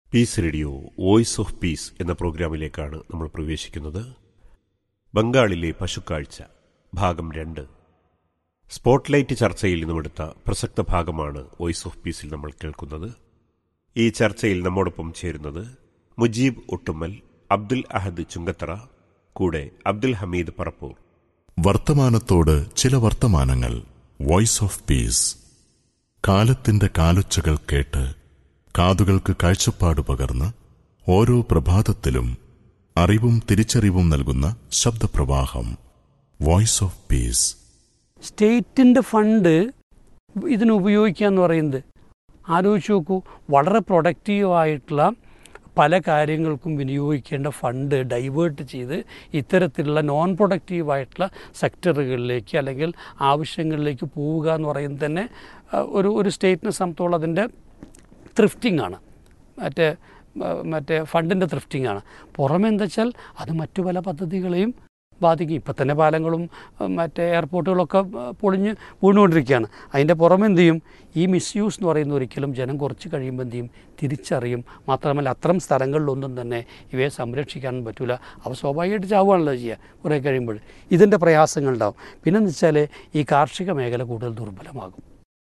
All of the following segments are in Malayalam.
Piece radio voice of peace എന്ന പ്രോഗ്രാമിലേക്കാണ് നമ്മൾ പ്രവേശിക്കുന്നത് ബംഗാളിലെ പശുക്കാഴ്ച ഭാഗം രണ്ട് സ്പോട്ട്ലൈറ്റ് ചർച്ചയിൽ നിന്നുമെടുത്ത പ്രസക്ത ഭാഗമാണ് വോയിസ് ഓഫ് പീസിൽ നമ്മൾ കേൾക്കുന്നത് ഈ ചർച്ചയിൽ നമ്മോടൊപ്പം ചേരുന്നത് മുജീബ് ഒട്ടുമ്മൽ അബ്ദുൽ അഹദ് ചുങ്കത്തറ കൂടെ അബ്ദുൽ ഹമീദ് പറപ്പൂർ വർത്തമാനത്തോട് ചില വർത്തമാനങ്ങൾ വോയിസ് ഓഫ് പീസ് കാലത്തിന്റെ കാലൊച്ചകൾ കേട്ട് കാതുകൾക്ക് കാഴ്ചപ്പാട് പകർന്ന് ഓരോ പ്രഭാതത്തിലും അറിവും തിരിച്ചറിവും നൽകുന്ന ശബ്ദപ്രവാഹം വോയിസ് ഓഫ് പീസ് സ്റ്റേറ്റിൻ്റെ ഫണ്ട് ഇതിന് ഉപയോഗിക്കുക എന്ന് പറയുന്നത് ആലോചിച്ച് നോക്കൂ വളരെ പ്രൊഡക്റ്റീവായിട്ടുള്ള പല കാര്യങ്ങൾക്കും വിനിയോഗിക്കേണ്ട ഫണ്ട് ഡൈവേർട്ട് ചെയ്ത് ഇത്തരത്തിലുള്ള നോൺ പ്രൊഡക്റ്റീവായിട്ടുള്ള സെക്ടറുകളിലേക്ക് അല്ലെങ്കിൽ ആവശ്യങ്ങളിലേക്ക് പോവുക എന്ന് പറയുന്നത് തന്നെ ആ, ഒരു ഒരു സ്റ്റേറ്റിനെ സംബന്ധിച്ചോളം അതിൻ്റെ ത്രിഫ്റ്റിംഗ് ആണ് മറ്റേ ആ, മറ്റേ ഫണ്ടിൻ്റെ ത്രിഫ്റ്റിംഗ് ആണ് പുറമെ എന്താ വെച്ചാൽ അത് മറ്റു പല പദ്ധതികളെയും ബാധിക്കും ഇപ്പം തന്നെ പാലങ്ങളും ആ, മറ്റേ എയർപോർട്ടുകളൊക്കെ ആ, പൊളിഞ്ഞ് വീണുകൊണ്ടിരിക്കുകയാണ് അതിൻ്റെ പുറമെ എന്ത് ചെയ്യും ഈ മിസ്യൂസ് എന്ന് പറയുന്ന ഒരിക്കലും ജനം കുറച്ച് കഴിയുമ്പോൾ എന്ത് ചെയ്യും തിരിച്ചറിയും മാത്രമല്ല അത്തരം സ്ഥലങ്ങളിലൊന്നും തന്നെ ഇവയെ സംരക്ഷിക്കാനും പറ്റില്ല അവ സ്വാഭാവികമായിട്ട് ചാവുകയാണല്ലോ ചെയ്യുക കുറേ കഴിയുമ്പോൾ ഇതിൻ്റെ പ്രയാസങ്ങളുണ്ടാവും പിന്നെന്ന് വെച്ചാൽ ഈ കാർഷിക മേഖല കൂടുതൽ ദുർബലമാകും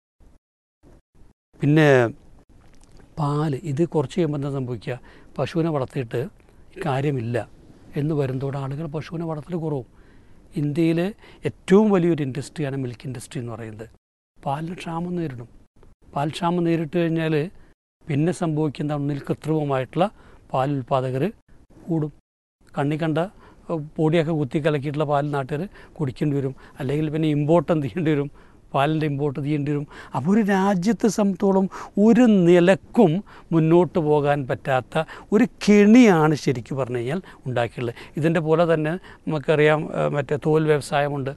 പിന്നെ പാല് ഇത് കുറച്ച് കഴിയുമ്പോൾ എന്താ സംഭവിക്കുക പശുവിനെ വളർത്തിയിട്ട് കാര്യമില്ല എന്ന് വരുന്നതോടെ ആളുകൾ പശുവിനെ വളർത്തൽ കുറവും ഇന്ത്യയിൽ ഏറ്റവും വലിയൊരു ഇൻഡസ്ട്രിയാണ് മിൽക്ക് ഇൻഡസ്ട്രി എന്ന് പറയുന്നത് പാലിന് ക്ഷാമം നേരിടും പാൽ ക്ഷാമം നേരിട്ട് കഴിഞ്ഞാൽ പിന്നെ സംഭവിക്കുന്ന ഒന്നിൽ കൃത്രിമമായിട്ടുള്ള പാൽ ഉൽപ്പാദകർ കൂടും കണ്ണി കണ്ട ഏഹ്, പൊടിയൊക്കെ കുത്തി കലക്കിയിട്ടുള്ള പാൽ നാട്ടുകാർ കുടിക്കേണ്ടി വരും അല്ലെങ്കിൽ പിന്നെ ഇമ്പോർട്ട് എന്ത് ചെയ്യേണ്ടി വരും പാലിൻ്റെ ഇമ്പോർട്ട് ചെയ്യേണ്ടി വരും അപ്പോൾ ഒരു രാജ്യത്തെ സംബന്ധിച്ചോളം ഒരു നിലക്കും മുന്നോട്ട് പോകാൻ പറ്റാത്ത ഒരു കെണിയാണ് ശരിക്കും പറഞ്ഞു കഴിഞ്ഞാൽ ഉണ്ടാക്കിയുള്ളത് ഇതിൻ്റെ പോലെ തന്നെ നമുക്കറിയാം ഏഹ്, മറ്റേ തോൽ വ്യവസായമുണ്ട്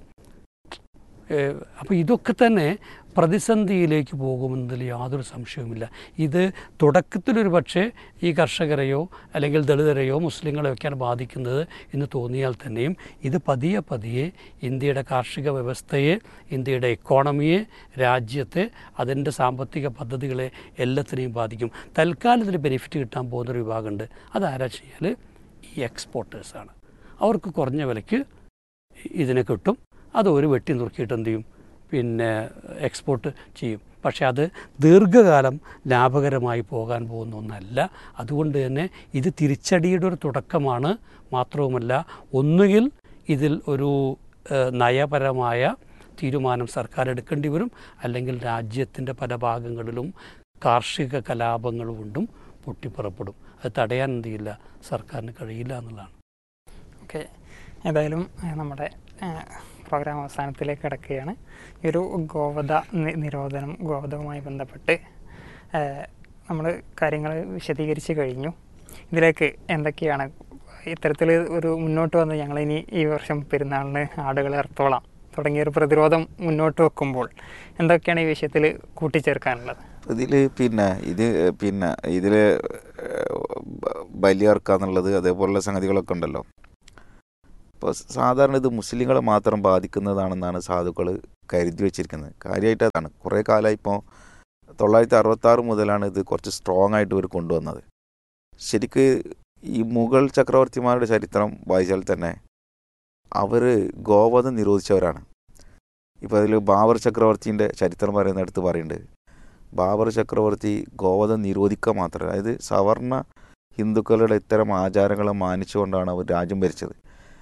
അപ്പോൾ ഇതൊക്കെ തന്നെ പ്രതിസന്ധിയിലേക്ക് പോകുമെന്നതിൽ യാതൊരു സംശയവുമില്ല ഇത് തുടക്കത്തിലൊരു പക്ഷേ ഈ കർഷകരെയോ അല്ലെങ്കിൽ ദളിതരെയോ മുസ്ലിങ്ങളെയൊക്കെയാണ് ബാധിക്കുന്നത് എന്ന് തോന്നിയാൽ തന്നെയും ഇത് പതിയെ പതിയെ ഇന്ത്യയുടെ കാർഷിക വ്യവസ്ഥയെ ഇന്ത്യയുടെ എക്കോണമിയെ രാജ്യത്തെ അതിൻ്റെ സാമ്പത്തിക പദ്ധതികളെ എല്ലാത്തിനെയും ബാധിക്കും തൽക്കാലത്തിൽ ബെനിഫിറ്റ് കിട്ടാൻ പോകുന്നൊരു വിഭാഗമുണ്ട് അതാരാ വെച്ചാൽ ഈ എക്സ്പോർട്ടേഴ്സാണ് അവർക്ക് കുറഞ്ഞ വിലയ്ക്ക് ഇതിനെ കിട്ടും അത് ഒരു വെട്ടി നുറുക്കിയിട്ട് എന്ത് ചെയ്യും പിന്നെ എക്സ്പോർട്ട് ചെയ്യും പക്ഷേ അത് ദീർഘകാലം ലാഭകരമായി പോകാൻ പോകുന്ന ഒന്നല്ല അതുകൊണ്ട് തന്നെ ഇത് തിരിച്ചടിയുടെ ഒരു തുടക്കമാണ് മാത്രവുമല്ല ഒന്നുകിൽ ഇതിൽ ഒരു ഏഹ്, നയപരമായ തീരുമാനം സർക്കാർ എടുക്കേണ്ടി വരും അല്ലെങ്കിൽ രാജ്യത്തിൻ്റെ പല ഭാഗങ്ങളിലും കാർഷിക കലാപങ്ങൾ കൊണ്ടും പൊട്ടിപ്പുറപ്പെടും അത് തടയാൻ എന്ത് ചെയ്യില്ല സർക്കാരിന് കഴിയില്ല എന്നുള്ളതാണ് ഓക്കെ ഏതായാലും ഏഹ്, നമ്മുടെ ഏഹ്, പ്രോഗ്രാം അവസാനത്തിലേക്ക് കിടക്കുകയാണ് ഈ ഒരു ഗോവധ നി- നിരോധനം ഗോവധവുമായി ബന്ധപ്പെട്ട് നമ്മൾ കാര്യങ്ങൾ വിശദീകരിച്ച് കഴിഞ്ഞു ഇതിലേക്ക് എന്തൊക്കെയാണ് ഇത്തരത്തിൽ ഒരു മുന്നോട്ട് വന്ന് ഞങ്ങളിനി ഈ വർഷം പെരുന്നാളിന് ആടുകളെ ഇറത്തോളാം തുടങ്ങിയ ഒരു പ്രതിരോധം മുന്നോട്ട് വെക്കുമ്പോൾ എന്തൊക്കെയാണ് ഈ വിഷയത്തിൽ കൂട്ടിച്ചേർക്കാനുള്ളത് ഇതിൽ പിന്നെ ഇത് പിന്നെ ഇതിൽ ബലിയർക്കാന്നുള്ളത് അതേപോലുള്ള സംഗതികളൊക്കെ ഉണ്ടല്ലോ അപ്പോൾ സാധാരണ ഇത് മുസ്ലിങ്ങളെ മാത്രം ബാധിക്കുന്നതാണെന്നാണ് സാധുക്കൾ കരുതി വെച്ചിരിക്കുന്നത് കാര്യമായിട്ട് അതാണ് കുറേ കാലമായി ഇപ്പോൾ തൊള്ളായിരത്തി അറുപത്താറ് മുതലാണ് ഇത് കുറച്ച് സ്ട്രോങ് ആയിട്ട് ഇവർ കൊണ്ടുവന്നത് ശരിക്ക് ഈ മുഗൾ ചക്രവർത്തിമാരുടെ ചരിത്രം വായിച്ചാൽ തന്നെ അവർ ഗോവധം നിരോധിച്ചവരാണ് ഇപ്പോൾ അതിൽ ബാബർ ചക്രവർത്തിൻ്റെ ചരിത്രം പറയുന്നിടത്ത് പറയുന്നുണ്ട് ബാബർ ചക്രവർത്തി ഗോവധം നിരോധിക്കുക മാത്രമല്ല അതായത് സവർണ ഹിന്ദുക്കളുടെ ഇത്തരം ആചാരങ്ങളെ മാനിച്ചുകൊണ്ടാണ് അവർ രാജ്യം ഭരിച്ചത്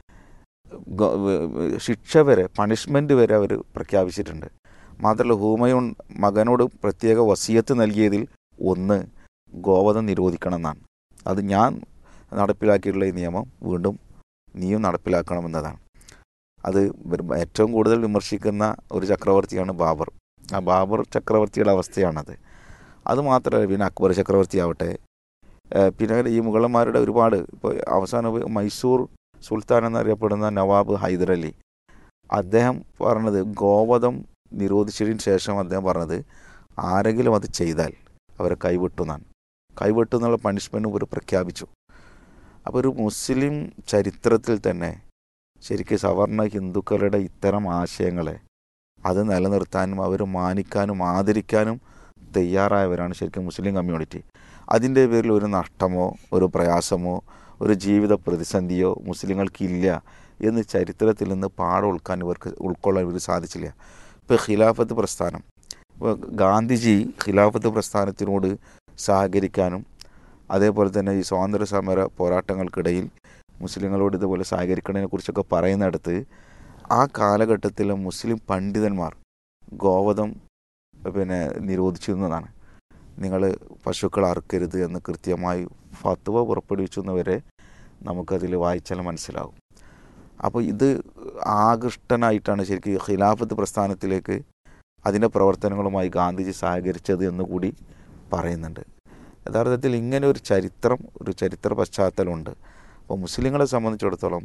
ഗോ- വ- വ- ശിക്ഷ വരെ പണിഷ്മെൻ്റ് വരെ അവർ പ്രഖ്യാപിച്ചിട്ടുണ്ട് മാത്രമല്ല ഹൂമയൂൺ മകനോട് പ്രത്യേക വസിയത്ത് നൽകിയതിൽ ഒന്ന് ഗോവധം നിരോധിക്കണം എന്നാണ് അത് ഞാൻ നടപ്പിലാക്കിയിട്ടുള്ള ഈ നിയമം വീണ്ടും നീയും നടപ്പിലാക്കണമെന്നതാണ് അത് ഇവർ ഏറ്റവും കൂടുതൽ വിമർശിക്കുന്ന ഒരു ചക്രവർത്തിയാണ് ബാബർ ആ ബാബർ ചക്രവർത്തിയുടെ അവസ്ഥയാണത് അത് മാത്രമല്ല പിന്നെ അക്ബർ ചക്രവർത്തി ആവട്ടെ ഏഹ് പിന്നെ ഈ മുഗളന്മാരുടെ ഒരുപാട് ഇപ്പോൾ അവസാനം മൈസൂർ സുൽത്താൻ എന്നറിയപ്പെടുന്ന നവാബ് ഹൈദരലി അദ്ദേഹം പറഞ്ഞത് ഗോവധം നിരോധിച്ചതിന് ശേഷം അദ്ദേഹം പറഞ്ഞത് ആരെങ്കിലും അത് ചെയ്താൽ അവരെ കൈവിട്ടു എന്നാണ് കൈവിട്ടു എന്നുള്ള പണിഷ്മെൻറ്റ് ഇവർ പ്രഖ്യാപിച്ചു അപ്പോൾ ഒരു മുസ്ലിം ചരിത്രത്തിൽ തന്നെ ശരിക്കും സവർണ ഹിന്ദുക്കളുടെ ഇത്തരം ആശയങ്ങളെ അത് നിലനിർത്താനും അവർ മാനിക്കാനും ആദരിക്കാനും തയ്യാറായവരാണ് ശരിക്കും മുസ്ലിം കമ്മ്യൂണിറ്റി അതിൻ്റെ പേരിൽ ഒരു നഷ്ടമോ ഒരു പ്രയാസമോ ഒരു ജീവിത പ്രതിസന്ധിയോ മുസ്ലിങ്ങൾക്കില്ല എന്ന് ചരിത്രത്തിൽ നിന്ന് പാഠം ഉൾക്കാൻ ഇവർക്ക് ഉൾക്കൊള്ളാൻ ഇവർ സാധിച്ചില്ല ഇപ്പോൾ ഖിലാഫത്ത് പ്രസ്ഥാനം ഇപ്പോൾ ഗാന്ധിജി ഖിലാഫത്ത് പ്രസ്ഥാനത്തിനോട് സഹകരിക്കാനും അതേപോലെ തന്നെ ഈ സ്വാതന്ത്ര്യ സമര പോരാട്ടങ്ങൾക്കിടയിൽ മുസ്ലിങ്ങളോട് ഇതുപോലെ സഹകരിക്കുന്നതിനെ കുറിച്ചൊക്കെ പറയുന്നിടത്ത് ആ കാലഘട്ടത്തിലെ മുസ്ലിം പണ്ഡിതന്മാർ ഗോവധം പിന്നെ നിരോധിച്ചിരുന്നതാണ് നിങ്ങൾ പശുക്കൾ അറുക്കരുത് എന്ന് കൃത്യമായി ഫത്വ പുറപ്പെടുവിച്ചുന്നവരെ നമുക്കതിൽ വായിച്ചാൽ മനസ്സിലാവും അപ്പോൾ ഇത് ആകൃഷ്ടനായിട്ടാണ് ശരിക്കും ഖിലാഫത്ത് പ്രസ്ഥാനത്തിലേക്ക് അതിൻ്റെ പ്രവർത്തനങ്ങളുമായി ഗാന്ധിജി സഹകരിച്ചത് എന്നുകൂടി പറയുന്നുണ്ട് യഥാർത്ഥത്തിൽ ഇങ്ങനെ ഒരു ചരിത്രം ഒരു ചരിത്ര പശ്ചാത്തലമുണ്ട് അപ്പോൾ മുസ്ലിങ്ങളെ സംബന്ധിച്ചിടത്തോളം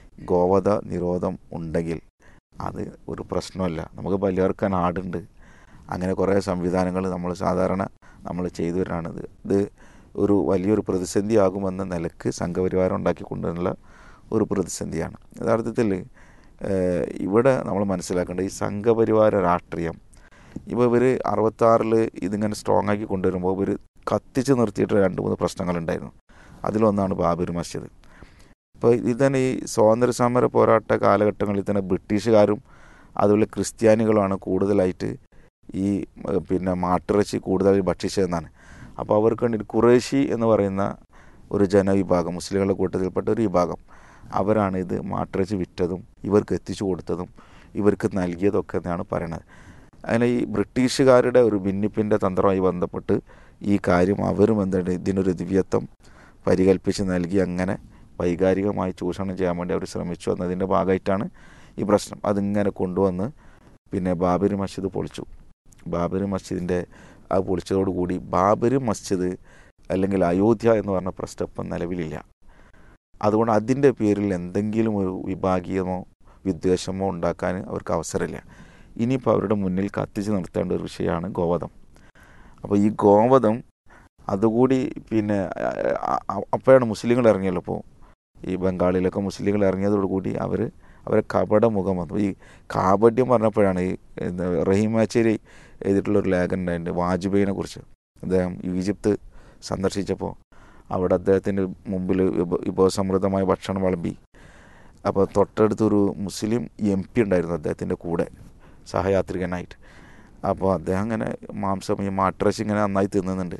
ഗോവധ നിരോധം ഉണ്ടെങ്കിൽ അത് ഒരു പ്രശ്നമല്ല നമുക്ക് ബലിയർക്കാൻ ആടുണ്ട് അങ്ങനെ കുറേ സംവിധാനങ്ങൾ നമ്മൾ സാധാരണ നമ്മൾ ചെയ്തു വരാണിത് ഇത് ഒരു വലിയൊരു പ്രതിസന്ധിയാകുമെന്ന നിലക്ക് സംഘപരിവാരം ഉണ്ടാക്കിക്കൊണ്ടുള്ള ഒരു പ്രതിസന്ധിയാണ് യഥാർത്ഥത്തിൽ ഏഹ്, ഇവിടെ നമ്മൾ മനസ്സിലാക്കേണ്ടത് ഈ സംഘപരിവാര രാഷ്ട്രീയം ഇപ്പോൾ ഇവർ അറുപത്താറിൽ ഇതിങ്ങനെ സ്ട്രോങ് ആക്കി കൊണ്ടുവരുമ്പോൾ ഇവർ കത്തിച്ച് നിർത്തിയിട്ട് രണ്ട് മൂന്ന് പ്രശ്നങ്ങളുണ്ടായിരുന്നു അതിലൊന്നാണ് ബാബരി മസ്ജിദ് ഇപ്പോൾ ഇത് തന്നെ ഈ സ്വാതന്ത്ര്യ സമര പോരാട്ട കാലഘട്ടങ്ങളിൽ തന്നെ ബ്രിട്ടീഷുകാരും അതുപോലെ ക്രിസ്ത്യാനികളുമാണ് കൂടുതലായിട്ട് ഈ ഏഹ്, പിന്നെ മാട്ടിറച്ചി കൂടുതലായി ഭക്ഷിച്ചതെന്നാണ് അപ്പോൾ അവർക്ക് വേണ്ടി കുറേശി എന്ന് പറയുന്ന ഒരു ജനവിഭാഗം മുസ്ലിങ്ങളുടെ കൂട്ടത്തിൽപ്പെട്ട ഒരു വിഭാഗം അവരാണ് ഇത് മാട്ടിറച്ചി വിറ്റതും ഇവർക്ക് എത്തിച്ചു കൊടുത്തതും ഇവർക്ക് നൽകിയതൊക്കെ എന്നാണ് പറയണത് അങ്ങനെ ഈ ബ്രിട്ടീഷുകാരുടെ ഒരു ഭിന്നിപ്പിൻ്റെ തന്ത്രമായി ബന്ധപ്പെട്ട് ഈ കാര്യം അവരും എന്താണ് ഇതിനൊരു ദിവ്യത്വം പരികൽപ്പിച്ച് നൽകി അങ്ങനെ വൈകാരികമായി ചൂഷണം ചെയ്യാൻ വേണ്ടി അവർ ശ്രമിച്ചു എന്നതിൻ്റെ ഭാഗമായിട്ടാണ് ഈ പ്രശ്നം അതിങ്ങനെ കൊണ്ടുവന്ന് പിന്നെ ബാബരി മസ്ജിദ് പൊളിച്ചു ബാബരി മസ്ജിദിൻ്റെ ആ പൊളിച്ചതോടുകൂടി ബാബരി മസ്ജിദ് അല്ലെങ്കിൽ അയോധ്യ എന്ന് പറഞ്ഞ പ്രശ്നം ഇപ്പം നിലവിലില്ല അതുകൊണ്ട് അതിൻ്റെ പേരിൽ എന്തെങ്കിലും ഒരു വിഭാഗീയമോ വിദ്വേഷമോ ഉണ്ടാക്കാൻ അവർക്ക് അവസരമില്ല ഇനിയിപ്പോൾ അവരുടെ മുന്നിൽ കത്തിച്ച് നിർത്തേണ്ട ഒരു വിഷയമാണ് ഗോവധം അപ്പോൾ ഈ ഗോവധം അതുകൂടി പിന്നെ അ- അ- അപ്പോഴാണ് മുസ്ലിങ്ങൾ ഇറങ്ങിയല്ലോ ഇപ്പോൾ ഈ ബംഗാളിലൊക്കെ മുസ്ലിങ്ങൾ ഇറങ്ങിയതോടുകൂടി അവർ അവരെ കപട മുഖം വന്നു ഈ കാപട്യം പറഞ്ഞപ്പോഴാണ് ഈ എന്താ റഹീമാച്ചേരി എഴുതിയിട്ടുള്ള ഒരു ലേഖനം ഉണ്ടായിട്ടുണ്ട് വാജ്പേയിനെ കുറിച്ച് അദ്ദേഹം ഈജിപ്ത് സന്ദർശിച്ചപ്പോൾ അവിടെ അദ്ദേഹത്തിൻ്റെ മുമ്പിൽ വിഭ- വിഭവസമൃദ്ധമായ ഭക്ഷണം വിളമ്പി അപ്പോൾ തൊട്ടടുത്തൊരു മുസ്ലിം എം പി ഉണ്ടായിരുന്നു അദ്ദേഹത്തിൻ്റെ കൂടെ സഹയാത്രികനായിട്ട് അപ്പോൾ അദ്ദേഹം അങ്ങനെ മാംസം ഈ മാട്ടിറച്ചി ഇങ്ങനെ നന്നായി തിന്നുന്നുണ്ട്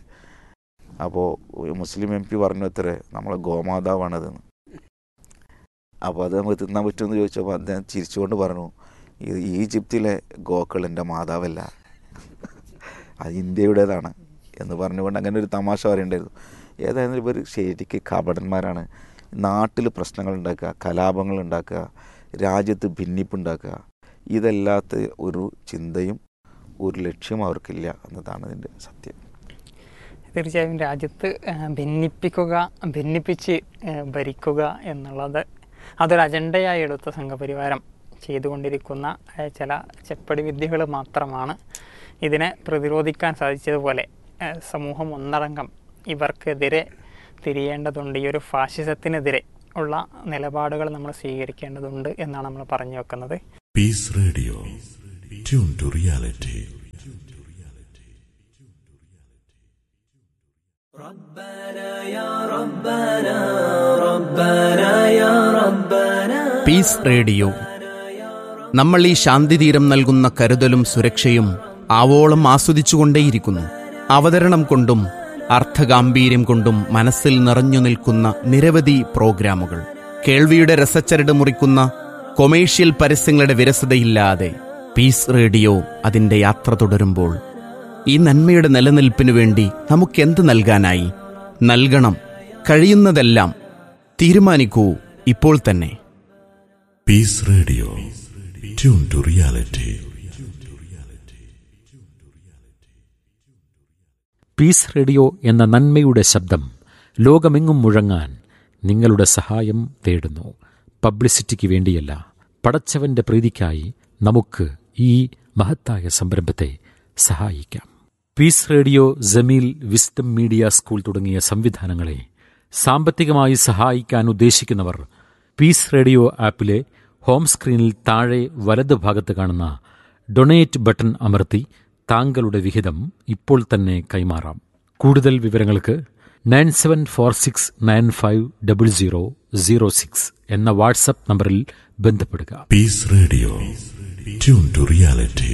അപ്പോൾ മുസ്ലിം എം പി പറഞ്ഞു അത്രേ നമ്മളെ ഗോമാതാവാണതെന്ന് അപ്പോൾ അത് നമുക്ക് തിന്നാൻ പറ്റുമെന്ന് ചോദിച്ചപ്പോൾ അദ്ദേഹം ചിരിച്ചുകൊണ്ട് പറഞ്ഞു ഇത് ഈജിപ്തിലെ ഗോക്കൾ എൻ്റെ മാതാവല്ല അത് ഇന്ത്യയുടേതാണ് എന്ന് പറഞ്ഞുകൊണ്ട് അങ്ങനെ ഒരു തമാശ പറയണ്ടായിരുന്നു ഏതായാലും ഇവർ ശരിക്ക് കപടന്മാരാണ് നാട്ടിൽ പ്രശ്നങ്ങൾ ഉണ്ടാക്കുക കലാപങ്ങൾ ഉണ്ടാക്കുക രാജ്യത്ത് ഭിന്നിപ്പുണ്ടാക്കുക ഇതല്ലാത്ത ഒരു ചിന്തയും ഒരു ലക്ഷ്യം അവർക്കില്ല എന്നതാണ് ഇതിൻ്റെ സത്യം തീർച്ചയായും രാജ്യത്ത് ആ, ഭിന്നിപ്പിക്കുക ഭിന്നിപ്പിച്ച് ആ, ഭരിക്കുക എന്നുള്ളത് അതൊരു അജണ്ടയായി എടുത്ത സംഘപരിവാരം ചെയ്തുകൊണ്ടിരിക്കുന്ന ആ, ചില ചെപ്പടി വിദ്യകൾ മാത്രമാണ് ഇതിനെ പ്രതിരോധിക്കാൻ സാധിച്ചതുപോലെ ആ, സമൂഹം ഒന്നടങ്കം ഇവർക്കെതിരെ തിരിയേണ്ടതുണ്ട് ഈ ഒരു ഫാഷിസത്തിനെതിരെ ഉള്ള നിലപാടുകൾ നമ്മൾ സ്വീകരിക്കേണ്ടതുണ്ട് എന്നാണ് നമ്മൾ പറഞ്ഞു വെക്കുന്നത് Peace Radio. Tune to reality. Peace radio നമ്മൾ ഈ ശാന്തിതീരം നൽകുന്ന കരുതലും സുരക്ഷയും ആവോളം ആസ്വദിച്ചുകൊണ്ടേയിരിക്കുന്നു അവതരണം കൊണ്ടും അർത്ഥഗാംഭീര്യം കൊണ്ടും മനസ്സിൽ നിറഞ്ഞു നിൽക്കുന്ന നിരവധി പ്രോഗ്രാമുകൾ കേൾവിയുടെ രസച്ചരട് മുറിക്കുന്ന കൊമേഴ്ഷ്യൽ പരസ്യങ്ങളുടെ വിരസതയില്ലാതെ പീസ് റേഡിയോ അതിൻ്റെ യാത്ര തുടരുമ്പോൾ ഈ നന്മയുടെ നിലനിൽപ്പിനു വേണ്ടി നമുക്കെന്ത് നൽകാനായി നൽകണം കഴിയുന്നതെല്ലാം തീരുമാനിക്കൂ ഇപ്പോൾ തന്നെ Peace Radio. Tune to reality. Peace radio എന്ന നന്മയുടെ ശബ്ദം ലോകമെങ്ങും മുഴങ്ങാൻ നിങ്ങളുടെ സഹായം തേടുന്നു പബ്ലിസിറ്റിക്ക് വേണ്ടിയല്ല പടച്ചവന്റെ പ്രീതിക്കായി നമുക്ക് ഈ മഹത്തായ സംരംഭത്തെ സഹായിക്കാം peace radio Jameel wisdom media school തുടങ്ങിയ സംവിധാനങ്ങളെ സാമ്പത്തികമായി സഹായിക്കാൻ ഉദ്ദേശിക്കുന്നവർ പീസ് റേഡിയോ ആപ്പിലെ ഹോം സ്ക്രീനിൽ താഴെ വലത് ഭാഗത്ത് കാണുന്ന ഡൊണേറ്റ് ബട്ടൺ അമർത്തി താങ്കളുടെ വിഹിതം ഇപ്പോൾ തന്നെ കൈമാറാം കൂടുതൽ വിവരങ്ങൾക്ക് nine seven four six nine five double zero zero six എന്ന വാട്സപ്പ് നമ്പറിൽ ബന്ധപ്പെടുക Peace Radio. Tune to reality.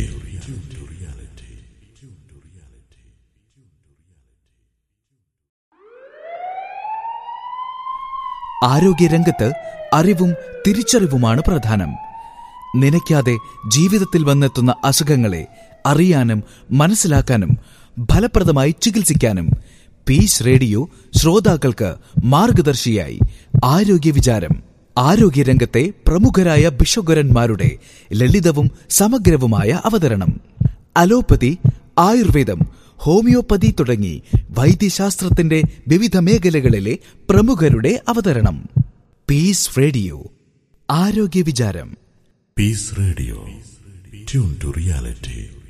ആരോഗ്യരംഗത്ത് അറിവും തിരിച്ചറിവുമാണ് പ്രധാനം നനയ്ക്കാതെ ജീവിതത്തിൽ വന്നെത്തുന്ന അസുഖങ്ങളെ അറിയാനും മനസ്സിലാക്കാനും ഫലപ്രദമായി ചികിത്സിക്കാനും പീസ് റേഡിയോ ശ്രോതാക്കൾക്ക് മാർഗദർശിയായി ആരോഗ്യ വിചാരം ആരോഗ്യരംഗത്തെ പ്രമുഖരായ ബിഷോഗരന്മാരുടെ ലളിതവും സമഗ്രവുമായ അവതരണം അലോപ്പതി ആയുർവേദം ഹോമിയോപ്പതി തുടങ്ങി വൈദ്യശാസ്ത്രത്തിന്റെ വിവിധ മേഖലകളിലെ പ്രമുഖരുടെ അവതരണം പീസ് റേഡിയോ ആരോഗ്യ വിചാരം Peace Radio. Tune to reality.